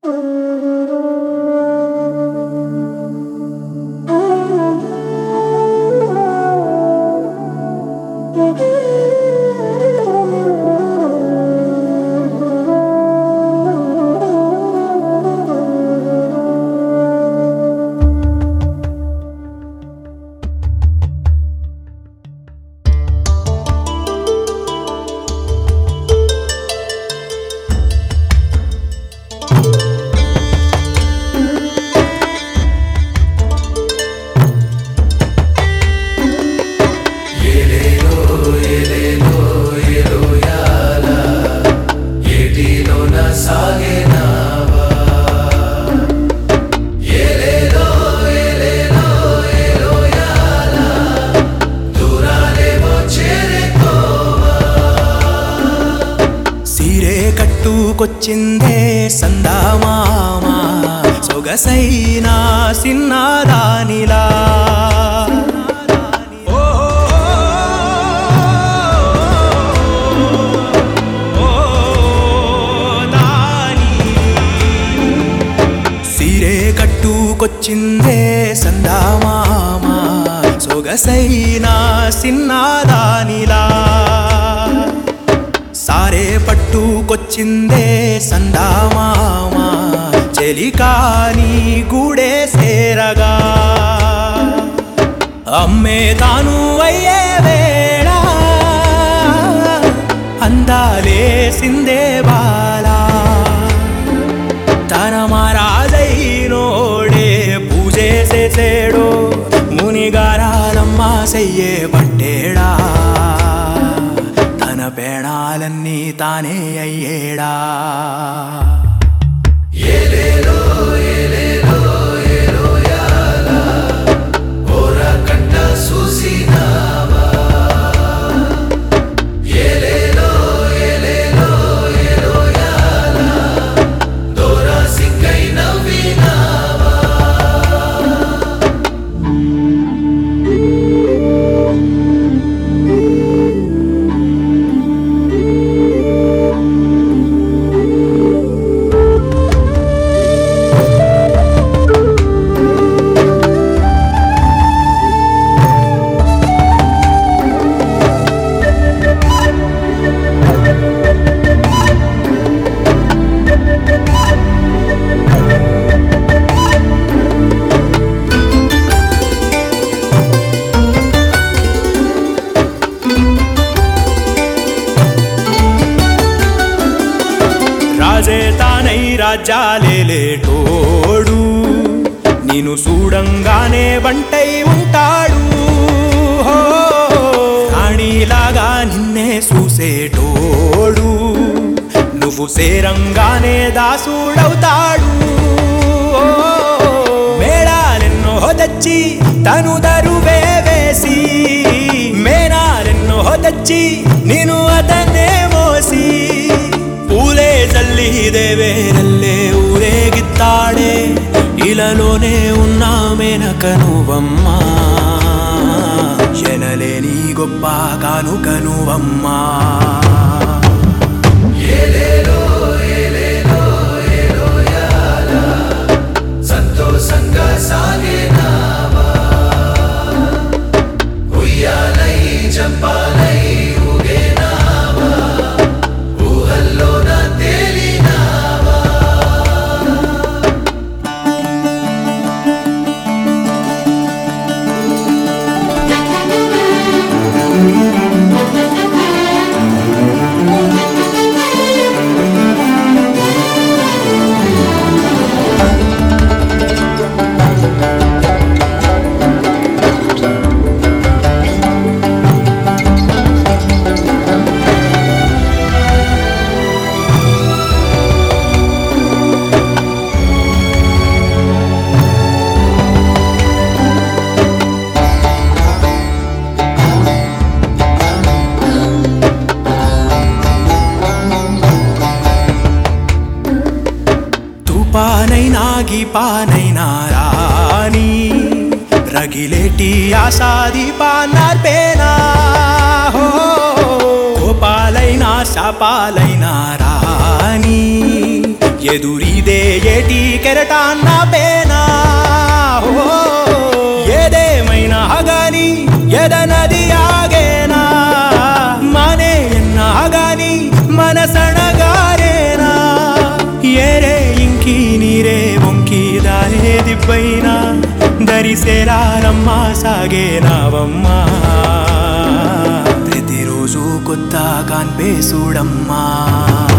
సీరే కట్టుకొచ్చిందే సందామామ సొగసైన సిన్నదానిలా ఓ, ఓ, దాని. సీరే కట్టుకొచ్చిందే సందామామ సొగసైన సిన్నదానిలా సారే పట్టుకొచ్చిందే సందామామ చెలికాని గూడే సేరగా అమ్మే తాను అయ్యే వేళ అందాలే సిందే బాలా తన మహారాజైనోడే పూజే చేసేడో మునిగారాలమ్మ సెయ్యే పట్టేడా తన పేణాలన్నీ తానే అయ్యేడా రాజే తానై రాజ్యాలేలేటోడు నేను చూడంగానే వంటై ఉంటాడు హో, రాణిలాగా నిన్నే చూసేటోడు నువ్వు సేరంగానే దాసుడవుతాడు ఓ, మేళాలెన్నో తెచ్చి తను దరువే వేసి మేనాలెన్నో తెచ్చి నేను అతన్నే మోసి పూలే జల్లి దేవేరల్లే ఊరేగిత్తాడే ఇలలోనే ఉన్నా మేనక నువ్వమ్మా ఎనలేని గొప్ప కానుక నువ్వమ్మా సంతోషంగా సాగేనావా ఉయ్యాలై చంపాలై ఊగేనావా ఊహల్లోన తేలినావా తుపానైనా గీపానైనా రాని రగిలేటి ఆసాది పానార్పేనా హో కోపాలైనా శాపాలైనా రాని ఎదురీదే ఏటి కెరటాన్న పేనా ఓ, ఏదేమైనా గాని ఎదనది ఆగేనా మనే ఎన్నా గాని మనసణగారేనా ఏరే ఇంకి నీరే వంకి దారే దిబ్బైనా దరిసేరారమ్మా సాగేనావమ్మా ప్రతిరోజు కొత్త కాన్పే చూడమ్మా